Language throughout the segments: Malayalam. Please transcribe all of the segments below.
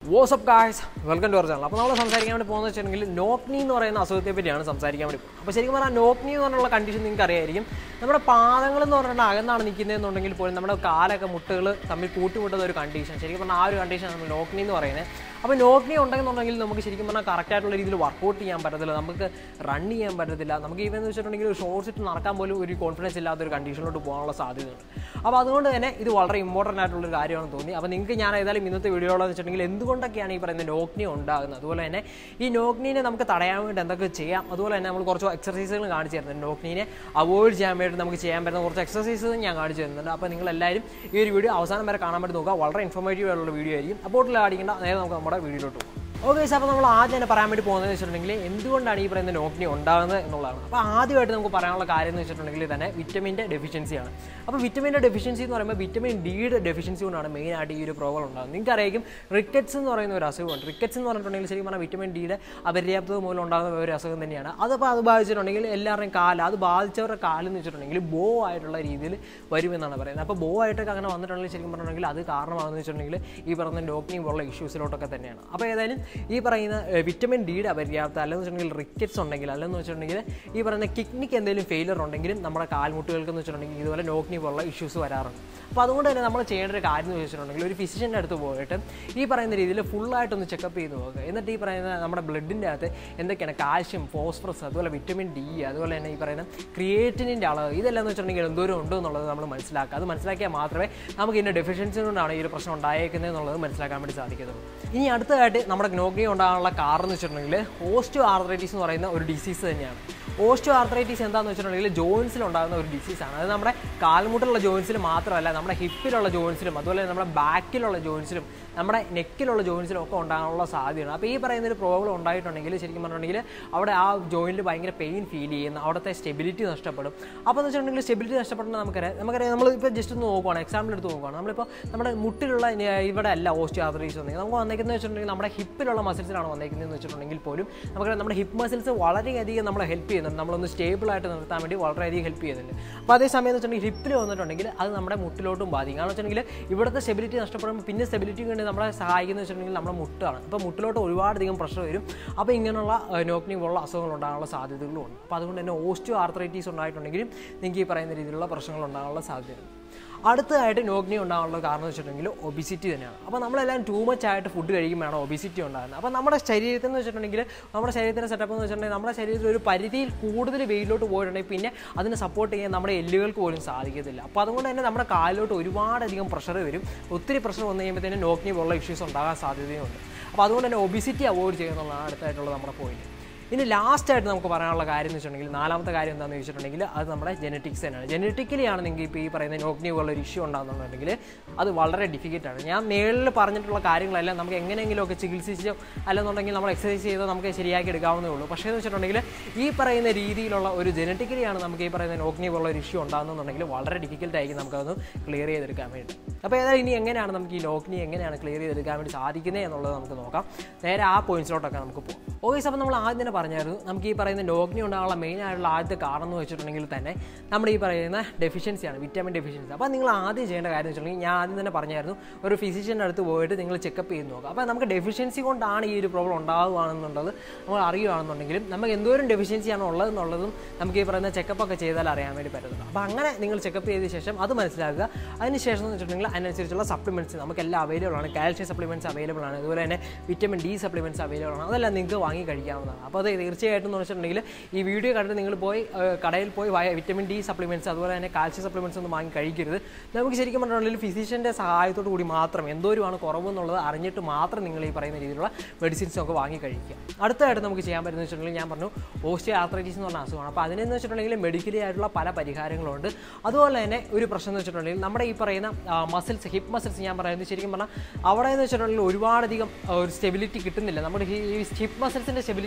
WhatsApp guys welcome to our channel അപ്പോൾ നമ്മൾ സംസാരിക്കാൻ വേണ്ടി പോകുന്നത് വെച്ചിട്ടുണ്ടെങ്കിൽ നോപ്നി എന്ന് പറയുന്ന അസുഖത്തെ പറ്റിയാണ് സംസാരിക്കാൻ വേണ്ടി പോകുന്നത് അപ്പോൾ ശരിക്കും പറഞ്ഞാൽ നോപ്നി എന്ന് പറഞ്ഞുള്ള കണ്ടീഷൻ നിങ്ങൾക്ക് അറിയായിരിക്കും നമ്മുടെ പാദങ്ങൾ എന്ന് പറഞ്ഞാൽ അകന്നാണ് നിൽക്കുന്നതെന്നുണ്ടെങ്കിൽ പോലും നമ്മുടെ കാലൊക്കെ മുട്ടുകൾ തമ്മിൽ കൂട്ടിമുട്ടുന്ന ഒരു കണ്ടീഷൻ ശരിക്കും പറഞ്ഞാൽ ആ ഒരു കണ്ടീഷൻ നമ്മൾ നോക്നി എന്ന് പറയുന്നത് അപ്പോൾ നോക്നി ഉണ്ടെന്നുണ്ടെങ്കിൽ നമുക്ക് ശരിക്കും പറഞ്ഞാൽ കറക്റ്റ് ആയിട്ടുള്ള രീതിയിൽ വർക്കൗട്ട് ചെയ്യാൻ പറ്റത്തില്ല നമുക്ക് റൺ ചെയ്യാൻ പറ്റത്തില്ല നമുക്ക് ഇവൻ എന്ന് വെച്ചിട്ടുണ്ടെങ്കിൽ ഒരു ഷോർട്സ് ഇട്ട് നടക്കാൻ പോലും ഒരു കോൺഫിഡൻസ് ഇല്ലാത്ത ഒരു കണ്ടീഷനിലോട്ട് പോകാനുള്ള സാധ്യതയുണ്ട് അപ്പോൾ അതുകൊണ്ട് തന്നെ ഇത് വളരെ ഇമ്പോർട്ടൻ്റ് ആയിട്ടുള്ള ഒരു കാര്യമാണെന്ന് തോന്നി അപ്പോൾ നിങ്ങൾക്ക് ഞാൻ ഏതായാലും ഇന്നത്തെ വീഡിയോകളെന്ന് വെച്ചിട്ടുണ്ടെങ്കിൽ എന്തുകൊണ്ടൊക്കെയാണ് ഈ പറയുന്ന നോക്നി ഉണ്ടാകുന്നത് അതുപോലെ തന്നെ ഈ നോക്നീനെ നമുക്ക് തടയാൻ വേണ്ടി എന്തൊക്കെ ചെയ്യാം അതുപോലെ തന്നെ നമ്മൾ കുറച്ച് എക്സർസൈസുകൾ കാണിച്ചു തരുന്നുണ്ട് നോക്നീനെ അവോയ്ഡ് ചെയ്യാൻ വേണ്ടി നമുക്ക് ചെയ്യാൻ പറ്റുന്ന കുറച്ച് എക്സർസൈസുകൾ ഞാൻ കാണിച്ചു തരുന്നുണ്ട് അപ്പോൾ നിങ്ങൾ എല്ലാവരും ഈ ഒരു വീഡിയോ അവസാനം വരെ കാണാൻ വേണ്ടി നോക്കുക വളരെ ഇൻഫോർമേറ്റീവ് ആയിട്ടുള്ള വീഡിയോ ആയിരിക്കും അപ്പോൾ അടിക്കേണ്ട നേരെ നമുക്ക് നമ്മുടെ വീഡിയോയിലോട്ട് പോകാം ഓക്കെ സാർ അപ്പോൾ നമ്മൾ ആദ്യം തന്നെ പറയാൻ വേണ്ടി പോകുന്നത് വെച്ചിട്ടുണ്ടെങ്കിൽ എന്തുകൊണ്ടാണ് ഈ പറയുന്ന നോക്നി ഉണ്ടാകുന്നത് എന്നുള്ളതാണ് അപ്പോൾ ആദ്യമായിട്ട് നമുക്ക് പറയാനുള്ള കാര്യം എന്ന് വെച്ചിട്ടുണ്ടെങ്കിൽ തന്നെ വിറ്റമിൻ്റെ ഡെഫിഷ്യൻസിയാണ് അപ്പോൾ വിറ്റമിൻ്റെ ഡെഫിഷ്യൻസി എന്ന് പറയുമ്പോൾ വിറ്റമിൻ ഡിയുടെ ഡെഫിഷ്യൻസി കൊണ്ടാണ് മെയിനായിട്ട് ഈ ഒരു പ്രോബ്ലം ഉണ്ടാകുന്നത് നിങ്ങൾക്ക് അറിയാം റിക്കറ്റ്സ് എന്ന് പറയുന്ന ഒരു അസുഖമുണ്ട് റിക്കറ്റ്സ് എന്ന് പറഞ്ഞിട്ടുണ്ടെങ്കിൽ ശരിക്കും പറഞ്ഞാൽ വിറ്റമിൻ ഡിയുടെ അപര്യാപ്തത മൂലം ഉണ്ടാകുന്ന ഒരു അസുഖം തന്നെയാണ് അതപ്പോൾ അത് ബാധിച്ചിട്ടുണ്ടെങ്കിൽ എല്ലാവരുടെയും കാല് അത് ബാധിച്ചവരുടെ കാലെന്ന് വെച്ചിട്ടുണ്ടെങ്കിൽ ബോ ആയിട്ടുള്ള രീതിയിൽ വരുമെന്നാണ് പറയുന്നത് അപ്പോൾ ബോ ആയിട്ടൊക്കെ അങ്ങനെ വന്നിട്ടുണ്ടെങ്കിൽ ശരിക്കും പറഞ്ഞിട്ടുണ്ടെങ്കിൽ അത് കാരണമാണെന്ന് വെച്ചിട്ടുണ്ടെങ്കിൽ ഈ പറയുന്ന ഡോക്നിങ് പോലുള്ള ഇഷ്യൂസിലോട്ടൊക്കെ തന്നെയാണ് അപ്പോൾ ഏതായാലും ഈ പറയുന്ന ഏഹ്, വിറ്റമിൻ ഡിയുടെ അപര്യാപ്തത അല്ലെന്ന് വെച്ചിട്ടുണ്ടെങ്കിൽ റിക്കറ്റ്സ് ഉണ്ടെങ്കിൽ അല്ലെന്ന് വെച്ചിട്ടുണ്ടെങ്കിൽ ഈ പറയുന്ന കിഡ്നിക്ക് എന്തെങ്കിലും ഫെയിലർ ഉണ്ടെങ്കിലും നമ്മുടെ കാൽമുട്ടുകൾക്ക് എന്ന് വെച്ചിട്ടുണ്ടെങ്കിൽ ഇതുപോലെ നോക്നി പോലുള്ള ഇഷ്യൂസ് വരാറുണ്ട് അപ്പോൾ അതുകൊണ്ട് തന്നെ നമ്മൾ ചെയ്യേണ്ട ഒരു കാര്യം എന്ന് വെച്ചിട്ടുണ്ടെങ്കിൽ ഒരു ഫിസിഷ്യൻ്റെ അടുത്ത് പോയിട്ട് ഈ പറയുന്ന രീതിയിൽ ഫുള്ളായിട്ടൊന്ന് ചെക്കപ്പ് ചെയ്ത് നോക്കുക എന്നിട്ട് ഈ പറയുന്ന നമ്മുടെ ബ്ലഡിൻ്റെ അകത്ത് എന്തൊക്കെയാണ് കാൽഷ്യം ഫോസ്ഫറസ് അതുപോലെ വിറ്റമിൻ ഡി അതുപോലെ തന്നെ ഈ പറയുന്ന ക്രിയേറ്റിനിൻ്റെ അളവ് ഇതെല്ലാം എന്ന് വെച്ചിട്ടുണ്ടെങ്കിൽ എന്തോരം ഉണ്ടോ എന്നുള്ളത് നമ്മൾ മനസ്സിലാക്കുക അത് മനസ്സിലാക്കിയാൽ മാത്രമേ നമുക്ക് ഇതിൻ്റെ ഡെഫിഷ്യൻസി കൊണ്ടാണ് ഈ ഒരു പ്രശ്നം ഉണ്ടായേക്കുന്നത് എന്നുള്ളത് മനസ്സിലാക്കാൻ വേണ്ടി സാധിക്കുന്നുള്ളൂ ഇനി അടുത്തതായിട്ട് നമ്മുടെ ഗ്നോഗ്നി ഉണ്ടാകാനുള്ള കാരണം എന്ന് വെച്ചിട്ടുണ്ടെങ്കിൽ ഓസ്റ്റോ ആർത്രൈറ്റിസ് എന്ന് പറയുന്ന ഒരു ഡിസീസ് തന്നെയാണ് ഓസ്റ്റോ ആർത്രൈറ്റിസ് എന്താണെന്ന് വെച്ചിട്ടുണ്ടെങ്കിൽ ജോയിൻസിൽ ഉണ്ടാകുന്ന ഒരു ഡിസീസാണ് അത് നമ്മുടെ കാൽമുട്ടിലുള്ള ജോയിൻസിൽ മാത്രമല്ല നമ്മുടെ ഹിപ്പിലുള്ള ജോയിൻസിലും അതുപോലെ തന്നെ നമ്മുടെ ബാക്കിലുള്ള ജോയിൻസിലും നമ്മുടെ നെക്കിലുള്ള ജോയിൻസിലും ഒക്കെ ഉണ്ടാകാനുള്ള സാധ്യതയാണ് അപ്പോൾ ഈ പറയുന്ന ഒരു പ്രോബ്ലം ഉണ്ടായിട്ടുണ്ടെങ്കിൽ ശരിക്കും പറഞ്ഞിട്ടുണ്ടെങ്കിൽ അവിടെ ആ ജോയിൻറ്റിൽ ഭയങ്കര പെയിൻ ഫീൽ ചെയ്യുന്ന അവിടുത്തെ സ്റ്റെബിലിറ്റി നഷ്ടപ്പെടും അപ്പോൾ എന്ന് വെച്ചിട്ടുണ്ടെങ്കിൽ സ്റ്റെബിലിറ്റി നഷ്ടപ്പെടുന്ന നമുക്കറിയാം നമുക്കറിയാം നമ്മളിപ്പോൾ ജസ്റ്റ് ഒന്ന് നോക്കുവാണ് എക്സാമ്പിൾ എടുത്ത് നോക്കുവാണ് നമ്മളിപ്പോൾ നമ്മുടെ മുട്ടിലുള്ള ഇനി ഇവിടെ അല്ല ഓസ്റ്റോ ആർത്രൈറ്റിസ് വന്നെങ്കിൽ നമുക്ക് വന്നേക്കുന്നത് വെച്ചിട്ടുണ്ടെങ്കിൽ നമ്മുടെ ഹിപ്പിലുള്ള മസിൽസിലാണ് വന്നേക്കുന്നതെന്ന് വെച്ചിട്ടുണ്ടെങ്കിൽ പോലും നമുക്കറിയാം നമ്മുടെ ഹിപ്പ് മസിൽസ് വളരെയധികം നമ്മളെ ഹെൽപ്പ് ചെയ്യുന്നുണ്ട് നമ്മളൊന്ന് സ്റ്റേബിൾ ആയിട്ട് നിർത്താൻ വേണ്ടി വളരെയധികം ഹെൽപ്പ് ചെയ്യുന്നുണ്ട് അപ്പോൾ അതേ സമയം എന്ന് വെച്ചിട്ടുണ്ടെങ്കിൽ ഹിപ്പിൽ വന്നിട്ടുണ്ടെങ്കിൽ അത് നമ്മുടെ മുട്ടിലോട്ടും ബാധിക്കും കാരണം വെച്ചിട്ടുണ്ടെങ്കിൽ ഇവിടുത്തെ സ്റ്റെബിലിറ്റി നഷ്ടപ്പെടുമ്പോൾ പിന്നെ സ്റ്റെബിലിറ്റിക്ക് വേണ്ടി നമ്മളെ സഹായിക്കുന്നത് വെച്ചിട്ടുണ്ടെങ്കിൽ നമ്മുടെ മുട്ടാണ് അപ്പോൾ മുട്ടിലോട്ട് ഒരുപാടധികം പ്രഷർ വരും അപ്പോൾ ഇങ്ങനെയുള്ള നോക്നി പോലുള്ള അസുഖങ്ങൾ ഉണ്ടാകാനുള്ള സാധ്യതകളും ഉണ്ട് അപ്പോൾ അതുകൊണ്ട് തന്നെ ഓസ്റ്റോ ആർത്രൈറ്റീസ് ഉണ്ടായിട്ടുണ്ടെങ്കിലും നിങ്ങൾക്ക് ഈ പറയുന്ന രീതിയിലുള്ള പ്രശ്നങ്ങൾ ഉണ്ടാകാനുള്ള സാധ്യതയുണ്ട് അടുത്തതായിട്ട് നോഗ്നി ഉണ്ടാകാനുള്ള കാരണം എന്ന് വെച്ചിട്ടുണ്ടെങ്കിൽ ഒബിസിറ്റി തന്നെയാണ് അപ്പോൾ നമ്മളെല്ലാം ടൂ മച്ച് ആയിട്ട് ഫുഡ് കഴിക്കുമ്പോഴാണ് ഒബിസിറ്റി ഉണ്ടാകുന്നത് അപ്പോൾ നമ്മുടെ ശരീരത്തിൽ എന്ന് വെച്ചിട്ടുണ്ടെങ്കിൽ നമ്മുടെ ശരീരത്തിൻ്റെ സെറ്റപ്പ് എന്ന് വെച്ചിട്ടുണ്ടെങ്കിൽ നമ്മുടെ ശരീരത്തിൽ ഒരു പരിധിയിൽ കൂടുതൽ വെയിലോട്ട് പോയിട്ടുണ്ടെങ്കിൽ പിന്നെ അതിനെ സപ്പോർട്ട് ചെയ്യാൻ നമ്മുടെ എല്ലുകൾക്ക് പോലും സാധിക്കത്തില്ല അപ്പോൾ അതുകൊണ്ട് തന്നെ നമ്മുടെ കാലിലോട്ട് ഒരുപാടധികം പ്രഷർ വരും ഒത്തിരി പ്രഷർ വന്നു കഴിയുമ്പോഴത്തേനും നോഗ്നി പോലുള്ള ഇഷ്യൂസ് ഉണ്ടാകാൻ സാധ്യതയുണ്ട് അപ്പോൾ അതുകൊണ്ട് തന്നെ ഒബിസിറ്റി അവോയ്ഡ് ചെയ്യുന്നതാണ് അടുത്തായിട്ടുള്ള നമ്മുടെ പോയിന്റ് ഇനി ലാസ്റ്റ് ആയിട്ട് നമുക്ക് പറയാനുള്ള കാര്യം എന്ന് വെച്ചിട്ടുണ്ടെങ്കിൽ നാലാമത്തെ കാര്യം എന്താണെന്ന് വെച്ചിട്ടുണ്ടെങ്കിൽ അത് നമ്മുടെ ജനറ്റിക്സ് തന്നെയാണ് ജനറ്റിക്കലി ആണ് നിങ്ങൾക്ക് ഇപ്പോൾ ഈ പറയുന്ന നോഗ്നി പോലുള്ള ഒരു ഇഷ്യൂ ഉണ്ടാകുന്നുണ്ടെങ്കിൽ അത് വളരെ ഡിഫിക്കൽട്ടാണ് ഞാൻ നേരിൽ പറഞ്ഞിട്ടുള്ള കാര്യങ്ങളെല്ലാം നമുക്ക് എങ്ങനെയെങ്കിലുമൊക്കെ ചികിത്സിച്ചോ അല്ലെന്നുണ്ടെങ്കിൽ നമ്മൾ എക്സസൈസ് ചെയ്തോ നമുക്ക് ശരിയാക്കി എടുക്കാവുന്നേ ഉള്ളൂ പക്ഷേ എന്ന് വെച്ചിട്ടുണ്ടെങ്കിൽ ഈ പറയുന്ന രീതിയിലുള്ള ഒരു ജനറ്റിക്കലിയാണ് നമുക്ക് ഈ പറയുന്ന നോഗ്നി പോലുള്ള ഒരു ഇഷ്യൂ ഉണ്ടാകുന്നുണ്ടെങ്കിൽ വളരെ ഡിഫിക്കൽട്ട് ആയിരിക്കും നമുക്കതൊന്ന് ക്ലിയർ ചെയ്തെടുക്കാൻ വേണ്ടി അപ്പോൾ ഏതായാലും ഇനി എങ്ങനെയാണ് നമുക്ക് ഈ നോഗ്നി എങ്ങനെയാണ് ക്ലിയർ ചെയ്തെടുക്കാൻ വേണ്ടി സാധിക്കുന്നത് എന്നുള്ളത് നമുക്ക് നോക്കാം നേരെ ആ പോയിന്റ്സിലോട്ടൊക്കെ നമുക്ക് പോകാം ഓക്കെ അപ്പോൾ നമ്മൾ ആദ്യം തന്നെ പറഞ്ഞായിരുന്നു നമുക്ക് ഈ പറയുന്ന നോഗ്നി ഉണ്ടാകാനുള്ള മെയിൻ ആയിട്ടുള്ള ആദ്യത്തെ കാരണം എന്ന് വെച്ചിട്ടുണ്ടെങ്കിൽ തന്നെ നമ്മുടെ ഈ പറയുന്ന ഡെഫിഷ്യൻസിയാണ് വിറ്റാമിൻ ഡെഫിഷ്യൻസി അപ്പോൾ നിങ്ങൾ ആദ്യം ചെയ്യേണ്ട കാര്യം എന്ന് വെച്ചിട്ടുണ്ടെങ്കിൽ ഞാൻ ആദ്യം തന്നെ പറഞ്ഞായിരുന്നു ഒരു ഫിസിഷ്യൻ്റെ അടുത്ത് പോയിട്ട് നിങ്ങൾ ചെക്കപ്പ് ചെയ്ത് നോക്കുക അപ്പോൾ നമുക്ക് ഡെഫിഷ്യൻസി കൊണ്ടാണ് ഈ ഒരു പ്രോബ്ലം ഉണ്ടാകുകയാണെന്നുള്ളത് നമ്മൾ അറിയുകയാണെന്നുണ്ടെങ്കിലും നമുക്ക് എന്തോരം ഡെഫിഷ്യൻസിയാണ് ഉള്ളതെന്നുള്ളതും നമുക്ക് ഈ പറയുന്ന ചെക്കപ്പ് ഒക്കെ ചെയ്താൽ അറിയാൻ വേണ്ടി പറ്റുന്നുണ്ട് അപ്പോൾ അങ്ങനെ നിങ്ങൾ ചെക്കപ്പ് ചെയ്ത ശേഷം അത് മനസ്സിലാക്കുക അതിനുശേഷം എന്ന് വെച്ചിട്ടുണ്ടെങ്കിൽ അതിനനുസരിച്ചുള്ള സപ്ലിമെൻറ്റ്സ് നമുക്കെല്ലാം അവൈലബിൾ ആണ് കാൽഷ്യം സപ്ലിമെൻറ്റ്സ് അവൈലബിൾ ആണ് അതുപോലെ തന്നെ വിറ്റമിൻ ഡി സപ്ലിമെൻറ്റ്സ് അവൈലബിൾ ആണ് അതെല്ലാം നിങ്ങൾക്ക് വാങ്ങി കഴിക്കാവുന്നതാണ് അപ്പോൾ അത് തീർച്ചയായിട്ടും എന്ന് വെച്ചിട്ടുണ്ടെങ്കിൽ ഈ വീഡിയോ കണ്ടിട്ട് നിങ്ങൾ പോയി ഏഹ്, കടയിൽ പോയി വയ- വിറ്റമിൻ ഡി സപ്ലിമെൻറ്റ്സ് അതുപോലെ തന്നെ കാൽഷ്യം സപ്ലിമെൻറ്റ്സ് ഒന്നും വാങ്ങി കഴിക്കരുത് നമുക്ക് ശരിക്കും പറഞ്ഞിട്ടുണ്ടെങ്കിൽ ഫിസിഷ്യൻ്റെ സഹായത്തോടു കൂടി മാത്രം എന്തോരമാണ് കുറവെന്നുള്ളത് അറിഞ്ഞിട്ട് മാത്രം നിങ്ങൾ ഈ പറയുന്ന രീതിയിലുള്ള മെഡിസിൻസ് ഒക്കെ വാങ്ങി കഴിക്കുക അടുത്തതായിട്ട് നമുക്ക് ചെയ്യാൻ പറ്റുന്നത് വെച്ചിട്ടുണ്ടെങ്കിൽ ഞാൻ പറഞ്ഞു ഓസ്റ്റിയോ ആർത്രൈറ്റിസ് എന്ന് പറഞ്ഞ അസുഖമാണ് അപ്പോൾ അതിനെന്ന് വെച്ചിട്ടുണ്ടെങ്കിൽ മെഡിക്കലി ആയിട്ടുള്ള പല പരിഹാരങ്ങളുണ്ട് അതുപോലെ തന്നെ ഒരു പ്രശ്നം എന്ന് വെച്ചിട്ടുണ്ടെങ്കിൽ നമ്മുടെ ഈ പറയുന്ന മസിൽസ് ഹിപ്പ് മസിൽസ് ഞാൻ പറയുന്നത് ശരിക്കും പറഞ്ഞാൽ അവിടെ എന്ന് വെച്ചിട്ടുണ്ടെങ്കിൽ ഒരുപാടധികം ആ, ഒരു സ്റ്റെബിലിറ്റി കിട്ടുന്നില്ല നമ്മുടെ ഈ ഹിപ്പ് മസിൽസിൻ്റെ സ്റ്റെബിലിറ്റി നഷ്ടപ്പെടുവാണെങ്കിൽ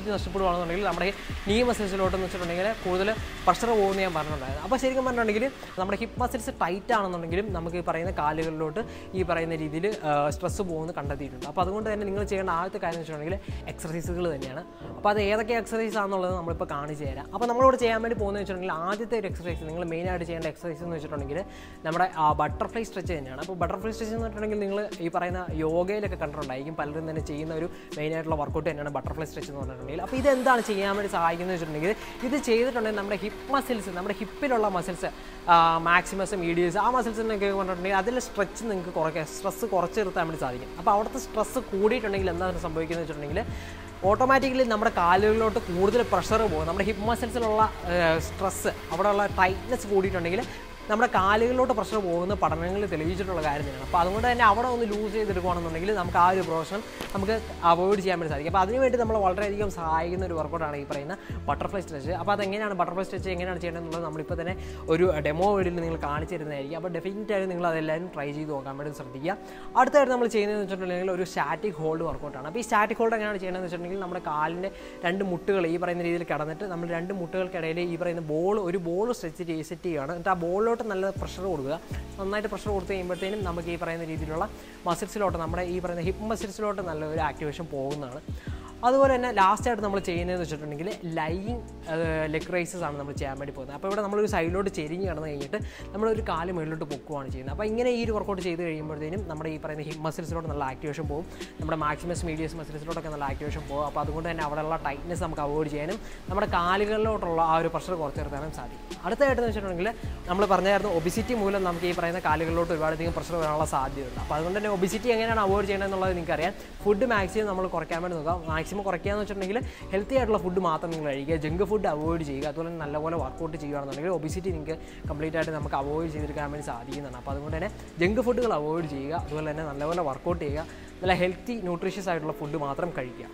ചെയ്യുവാണെന്നുണ്ടെങ്കിൽ നമ്മുടെ നീ മസിൽസിലോട്ട് എന്ന് വെച്ചിട്ടുണ്ടെങ്കിൽ കൂടുതൽ പ്രഷർ പോകുമെന്ന് ഞാൻ പറഞ്ഞിട്ടുണ്ടായിരുന്നു അപ്പോൾ ശരിക്കും പറഞ്ഞിട്ടുണ്ടെങ്കിൽ നമ്മുടെ ഹിപ്പ് മസിൽസ് ടൈറ്റ് ആണെന്നുണ്ടെങ്കിലും നമുക്ക് ഈ പറയുന്ന കാലുകളിലോട്ട് ഈ പറയുന്ന രീതിയിൽ സ്ട്രെസ് പോകുന്നത് കണ്ടെത്തിയിട്ടുണ്ട് അപ്പോൾ അതുകൊണ്ട് തന്നെ നിങ്ങൾ ചെയ്യേണ്ട ആദ്യത്തെ കാര്യം എന്ന് വെച്ചിട്ടുണ്ടെങ്കിൽ എക്സസൈസുകൾ തന്നെയാണ് അപ്പോൾ അത് ഏതൊക്കെ എക്സസൈസ് ആണെന്നുള്ളത് നമ്മളിപ്പോൾ കാണിച്ചു തരാം അപ്പോൾ നമ്മളിവിടെ ചെയ്യാൻ വേണ്ടി പോകുന്നത് വെച്ചിട്ടുണ്ടെങ്കിൽ ആദ്യത്തെ ഒരു എക്സസൈസ് നിങ്ങൾ മെയിനായിട്ട് ചെയ്യേണ്ട എക്സസൈസ് എന്ന് വെച്ചിട്ടുണ്ടെങ്കിൽ നമ്മുടെ ബട്ടർഫ്ലൈ സ്ട്രെച്ച് തന്നെയാണ് അപ്പോൾ ബട്ടർഫ്ലൈ സ്ട്രെച്ച് എന്ന് പറഞ്ഞിട്ടുണ്ടെങ്കിൽ നിങ്ങൾ ഈ പറയുന്ന യോഗയിലൊക്കെ കണ്ടിട്ടുണ്ടായിരിക്കും പലരും തന്നെ ചെയ്യുന്ന ഒരു മെയിനായിട്ടുള്ള വർക്കൗട്ട് തന്നെയാണ് ബട്ടർഫ്ലൈ സ്ട്രെച്ച് എന്ന് പറഞ്ഞിട്ടുണ്ടെങ്കിൽ അപ്പോൾ ഇതെന്താണ് ചെയ്യാൻ വേണ്ടി സഹായിക്കുന്നത് വെച്ചിട്ടുണ്ടെങ്കിൽ ഇത് ചെയ്തിട്ടുണ്ടെങ്കിൽ നമ്മുടെ ഹിപ്പ് മസിൽസ് നമ്മുടെ ഹിപ്പിലുള്ള മസിൽസ് മാക്സിമസ് മീഡിയസ് ആ മസിൽസിനൊക്കെ പറഞ്ഞിട്ടുണ്ടെങ്കിൽ അതിൽ സ്ട്രെച്ച് നിങ്ങൾക്ക് കുറയ്ക്കാൻ സ്ട്രെസ് കുറച്ച് നിർത്താൻ വേണ്ടി സാധിക്കും അപ്പോൾ അവിടുത്തെ സ്ട്രെസ് കൂടിയിട്ടുണ്ടെങ്കിൽ എന്താണ് സംഭവിക്കുന്നത് വെച്ചിട്ടുണ്ടെങ്കിൽ ഓട്ടോമാറ്റിക്കലി നമ്മുടെ കാലുകളിലോട്ട് കൂടുതൽ പ്രഷർ പോകും നമ്മുടെ ഹിപ്പ് മസിൽസിലുള്ള സ്ട്രെസ് അവിടെയുള്ള ടൈറ്റ്നെസ് കൂടിയിട്ടുണ്ടെങ്കിൽ നമ്മുടെ കാലുകളിലോട്ട് പ്രഷർ പോകുന്ന പഠനങ്ങളിൽ തെളിയിച്ചിട്ടുള്ള കാര്യം തന്നെയാണ് അപ്പോൾ അതുകൊണ്ട് തന്നെ അവിടെ ഒന്ന് ലൂസ് ചെയ്തെടുക്കുകയാണെന്നുണ്ടെങ്കിൽ നമുക്ക് ആ ഒരു പ്രശ്നം നമുക്ക് അവോയ്ഡ് ചെയ്യാൻ വേണ്ടി സാധിക്കും അപ്പോൾ അതിനുവേണ്ടി നമ്മൾ വളരെയധികം സഹായിക്കുന്ന ഒരു വർക്കൗട്ടാണ് ഈ പറയുന്ന ബട്ടർഫ്ലൈ സ്ട്രെച്ച് അപ്പോൾ അതെങ്ങനെയാണ് ബട്ടർഫ്ലൈ സ്ട്രെച്ച് എങ്ങനെയാണ് ചെയ്യേണ്ടതെന്നുള്ളത് നമ്മളിപ്പോൾ തന്നെ ഒരു ഡെമോ വീഡിയോയിൽ നിങ്ങൾ കാണിച്ചു തരുന്നതായിരിക്കും അപ്പോൾ ഡെഫിനറ്റ് ആയിട്ട് നിങ്ങൾ അതെല്ലാവരും ട്രൈ ചെയ്ത് നോക്കാൻ വേണ്ടി ശ്രദ്ധിക്കുക അടുത്തായിട്ട് നമ്മൾ ചെയ്യുന്നതെന്ന് വെച്ചിട്ടുണ്ടെങ്കിൽ ഒരു സ്റ്റാറ്റിക് ഹോൾഡ് വർക്കൗട്ടാണ് അപ്പോൾ ഈ സ്റ്റാറ്റിക് ഹോൾഡ് എങ്ങനെയാണ് ചെയ്യേണ്ടതെന്ന് വെച്ചിട്ടുണ്ടെങ്കിൽ നമ്മുടെ കാലിൻ്റെ രണ്ട് മുട്ടുകൾ ഈ പറയുന്ന രീതിയിൽ കിടന്നിട്ട് നമ്മൾ രണ്ട് മുട്ടുകൾക്കിടയിൽ ഈ പറയുന്ന ബോൾ ഒരു ബോൾ സ്ട്രെച്ച് ചെയ്ത് സെറ്റ് ചെയ്യുകയാണ് എന്നിട്ട് ആ ബോളിലോട്ട് നല്ല പ്രഷർ കൊടുക്കുക നന്നായിട്ട് പ്രഷർ കൊടുത്ത് കഴിയുമ്പോഴത്തേനും നമുക്ക് ഈ പറയുന്ന രീതിയിലുള്ള മസിൽസിലോട്ട് നമ്മുടെ ഈ പറയുന്ന ഹിപ്പ് മസിൽസിലോട്ട് നല്ല ഒരു ആക്ടിവേഷൻ പോകുന്നതാണ് അതുപോലെ തന്നെ ലാസ്റ്റായിട്ട് നമ്മൾ ചെയ്യുന്നതെന്ന് വെച്ചിട്ടുണ്ടെങ്കിൽ ലൈങ് ലെഗ് റൈസസ് ആണ് നമ്മൾ ചെയ്യാൻ വേണ്ടി പോകുന്നത് അപ്പോൾ ഇവിടെ നമ്മളൊരു സൈഡിലോട്ട് ചെരിഞ്ഞ് കിടന്ന് കഴിഞ്ഞിട്ട് നമ്മളൊരു കാല് മുകളിലോട്ട് പൊക്കുകയാണ് ചെയ്യുന്നത് അപ്പോൾ ഇങ്ങനെ ഈ ഒരു വർക്കൗട്ട് ചെയ്ത് കഴിയുമ്പോഴത്തേനും നമ്മുടെ ഈ പറയുന്ന ഹിപ്പ് മസിൽസിലോട്ട് നല്ല ആക്ടിവേഷൻ പോകും നമ്മുടെ മാക്സിമസ് മീഡിയസ് മസിൽസിലോട്ടൊക്കെ നല്ല ആക്ടിവേഷൻ പോകും അപ്പോൾ അതുകൊണ്ട് തന്നെ അവിടെയുള്ള ടൈറ്റ്നസ് നമുക്ക് അവോയ്ഡ് ചെയ്യാനും നമ്മുടെ കാലുകളിലോട്ടുള്ള ആ ഒരു പ്രഷർ കുറച്ച് നിർത്താനും സാധിക്കും അടുത്തായിട്ടെന്ന് വെച്ചിട്ടുണ്ടെങ്കിൽ നമ്മൾ പറഞ്ഞായിരുന്നു ഒബിസിറ്റി മൂലം നമുക്ക് ഈ പറയുന്ന കാലുകളിലോട്ട് ഒരുപാടധികം പ്രഷർ വരാനുള്ള സാധ്യതയുണ്ട് അപ്പോൾ അതുകൊണ്ട് തന്നെ ഒബിസിറ്റി എങ്ങനെയാണ് അവോയ്ഡ് ചെയ്യണമെന്നുള്ളത് നിങ്ങൾക്കറിയാം ഫുഡ് മാക്സിമം നമ്മൾ കുറയ്ക്കാൻ വേണ്ടി നോക്കാം മാക്സിമം കുറയ്ക്കുക എന്ന് വെച്ചിട്ടുണ്ടെങ്കിൽ ഹെൽത്തി ആയിട്ടുള്ള ഫുഡ് മാത്രം നിങ്ങൾ കഴിക്കുക ജങ്ക് ഫുഡ് അവോയ്ഡ് ചെയ്യുക അതുപോലെ തന്നെ നല്ലപോലെ വർക്കൗട്ട് ചെയ്യുകയാണെന്നുണ്ടെങ്കിൽ ഒബിസിറ്റി നിങ്ങൾക്ക് കംപ്ലീറ്റ് ആയിട്ട് നമുക്ക് അവോയ്ഡ് ചെയ്തെടുക്കാൻ വേണ്ടി സാധിക്കുന്നതാണ് അപ്പോൾ അതുകൊണ്ട് തന്നെ ജങ്ക് ഫുഡുകൾ അവോയ്ഡ് ചെയ്യുക അതുപോലെ തന്നെ നല്ലപോലെ വർക്കൗട്ട് ചെയ്യുക നല്ല ഹെൽത്തി ന്യൂട്രീഷ്യസ് ആയിട്ടുള്ള ഫുഡ് മാത്രം കഴിക്കുക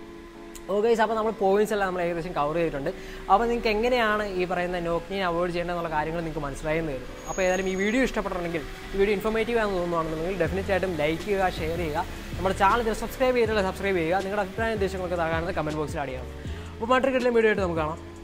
ഓക്കെ അപ്പോൾ നമ്മൾ പോയിന്റ്സ് എല്ലാം നമ്മൾ ഏകദേശം കവർ ചെയ്തിട്ടുണ്ട് അപ്പോൾ നിങ്ങൾക്ക് എങ്ങനെയാണ് ഈ പറയുന്ന നോക്കിനെ അവോയ്ഡ് ചെയ്യേണ്ടതെന്നുള്ള കാര്യങ്ങൾ നിങ്ങൾക്ക് മനസ്സിലായെന്ന് വരും അപ്പോൾ ഏതായാലും ഈ വീഡിയോ ഇഷ്ടപ്പെട്ടിട്ടുണ്ടെങ്കിൽ ഈ വീഡിയോ ഇൻഫോർമേറ്റീവ് ആണെന്ന് തോന്നുകയാണെന്നുണ്ടെങ്കിൽ ഡെഫിനറ്റ് ആയിട്ടും ലൈക്ക് ചെയ്യുക ഷെയർ ചെയ്യുക നമ്മുടെ ചാനൽ സബ്സ്ക്രൈബ് ചെയ്തിട്ടുള്ള സബ്സ്ക്രൈബ് ചെയ്യുക നിങ്ങളുടെ അഭിപ്രായ നിർദ്ദേശങ്ങളൊക്കെ താഴെ കമൻറ്റ് ബോക്സിൽ ആഡ് ചെയ്യാം അപ്പോൾ മറ്റൊരു കിട്ടുന്ന വീഡിയോ ആയിട്ട് നമുക്ക് കാണാം